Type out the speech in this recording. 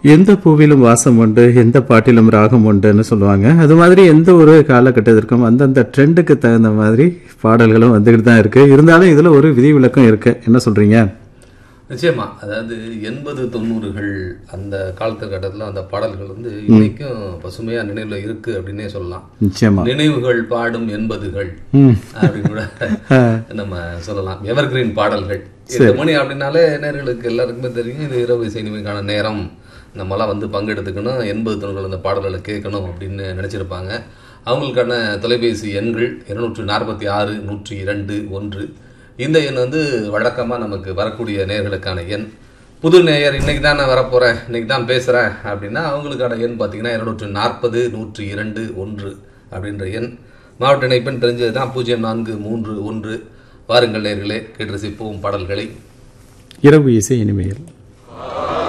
எந்த பூவிலும் வாசம் உண்டு எந்த பாட்டிலும் ராகம் உண்டுன்னு சொல்லுவாங்க அது மாதிரி எந்த ஒரு காலகட்டத்திற்கும் அந்தந்த ட்ரெண்டுக்கு தகுந்த மாதிரி பாடல்களும் வந்துக்கிட்டு தான் இருக்கு இருந்தாலும் இதுல ஒரு விதிவிலக்கம் இருக்கு என்ன சொல்றீங்க நிச்சயமா அதாவது எண்பது தொண்ணூறுகள் அந்த காலத்துக்கட்டத்தில் அந்த பாடல்கள் வந்து இன்னைக்கும் பசுமையா நினைவுல இருக்கு அப்படின்னே சொல்லலாம் நிச்சயமா நினைவுகள் பாடும் எண்பதுகள் ம். அப்படின்னு கூட நம்ம சொல்லலாம் எவர்கிரீன் பாடல்கள் எட்டு மணி அப்படின்னாலே நேர்களுக்கு எல்லாருக்குமே தெரியும் இது இரவு இசை நிகழ்ச்சிக்கான நேரம் நம்மலாம் வந்து பங்கெடுத்துக்கணும் எண்பது தொண்ணூறுகள் அந்த பாடல்களை கேட்கணும் அப்படின்னு நினைச்சிருப்பாங்க அவங்களுக்கான தொலைபேசி எண்கள் இருநூற்று நாற்பத்தி ஆறு நூற்றி இரண்டு ஒன்று இந்த எண் வந்து வழக்கமாக நமக்கு வரக்கூடிய நேர்களுக்கான எண் புது நேயர் இன்னைக்கு தான் நான் வரப்போகிறேன் இன்னைக்கு தான் பேசுகிறேன் அப்படின்னா அவங்களுக்கான எண் பார்த்தீங்கன்னா இருநூற்று நாற்பது நூற்றி இரண்டு ஒன்று அப்படின்ற எண் மாவட்ட இணைப்பெண் தெரிஞ்சது தான் பூஜ்ஜியம் நான்கு மூன்று ஒன்று வாருங்கள் நேர்களே கேட்டு ரசிப்போம் பாடல்களை இரவு இசை இனிமையில்